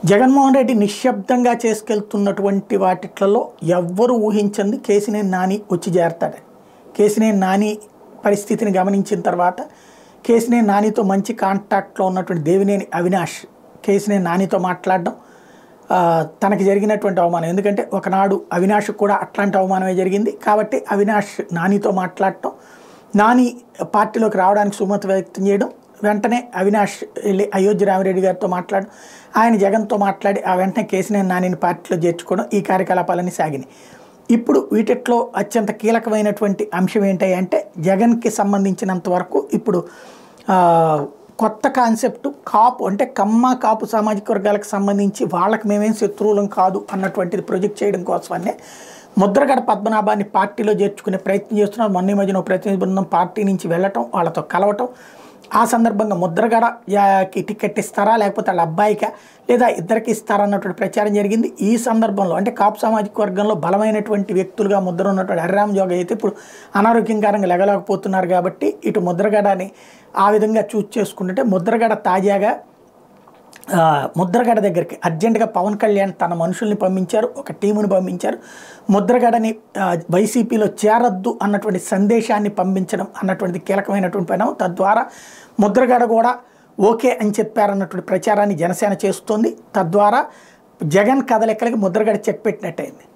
జగన్మోహన్ రెడ్డి నిశ్శబ్దంగా చేసుకెళ్తున్నటువంటి వాటిట్లలో ఎవ్వరు ఊహించింది కేసినేని నాని వచ్చి చేరతాడని కేసినేని నాని పరిస్థితిని గమనించిన తర్వాత కేసినేని నానితో మంచి కాంటాక్ట్లో ఉన్నటువంటి దేవినేని అవినాష్ కేసినేని నానితో మాట్లాడడం ఆ, తనకి జరిగినటువంటి అవమానం ఎందుకంటే ఒకనాడు అవినాష్ కూడా అట్లాంటి అవమానమే జరిగింది కాబట్టి అవినాష్ నానితో మాట్లాడటం నాని పార్టీలోకి రావడానికి సుమతి వ్యక్తం చేయడం వెంటనే అవినాష్ వెళ్ళి అయోధ్య రామిరెడ్డి గారితో మాట్లాడడం ఆయన జగన్తో మాట్లాడి ఆ వెంటనే కేసినేని నానిని పార్టీలో చేర్చుకోవడం ఈ కార్యకలాపాలన్నీ సాగినాయి ఇప్పుడు వీటిట్లో అత్యంత కీలకమైనటువంటి అంశం ఏంటి అంటే జగన్కి సంబంధించినంత వరకు ఇప్పుడు ఆ, కొత్త కాన్సెప్ట్ కాపు అంటే కమ్మ కాపు సామాజిక వర్గాలకు సంబంధించి వాళ్ళకి మేమేం శత్రువులం కాదు అన్నటువంటిది ప్రొజెక్ట్ చేయడం కోసమనే ముద్రగడ పద్మనాభాన్ని పార్టీలో చేర్చుకునే ప్రయత్నం చేస్తున్నారు మొన్న ఈ మధ్యన ఒక ప్రతినిధి బృందం పార్టీ నుంచి వెళ్ళటం వాళ్ళతో కలవటం ఆ సందర్భంగా ముద్రగడ యాకి టికెట్ ఇస్తారా లేకపోతే వాళ్ళ అబ్బాయికా లేదా ఇద్దరికి ఇస్తారా అన్నటువంటి ప్రచారం జరిగింది ఈ సందర్భంలో అంటే కాపు సామాజిక వర్గంలో బలమైనటువంటి వ్యక్తులుగా ముద్ర ఉన్నటువంటి హరిరామ్ జోగ అయితే ఇప్పుడు అనారోగ్యం కారణంగా లెగలేకపోతున్నారు కాబట్టి ఇటు ముద్రగడని ఆ విధంగా చూస్ చేసుకుంటుంటే ముద్రగడ తాజాగా ఆ, ముద్రగడ దగ్గరికి అర్జెంటుగా పవన్ కళ్యాణ్ తన మనుషుల్ని పంపించారు ఒక టీముని పంపించారు ముద్రగడని ఆ, వైసీపీలో చేరొద్దు అన్నటువంటి సందేశాన్ని పంపించడం అన్నటువంటిది కీలకమైనటువంటి పని తద్వారా ముద్రగడ కూడా ఓకే అని చెప్పారన్నటువంటి ప్రచారాన్ని జనసేన చేస్తోంది తద్వారా జగన్ కదలికలకి ముద్రగడ చెక్ పెట్టినట్టయింది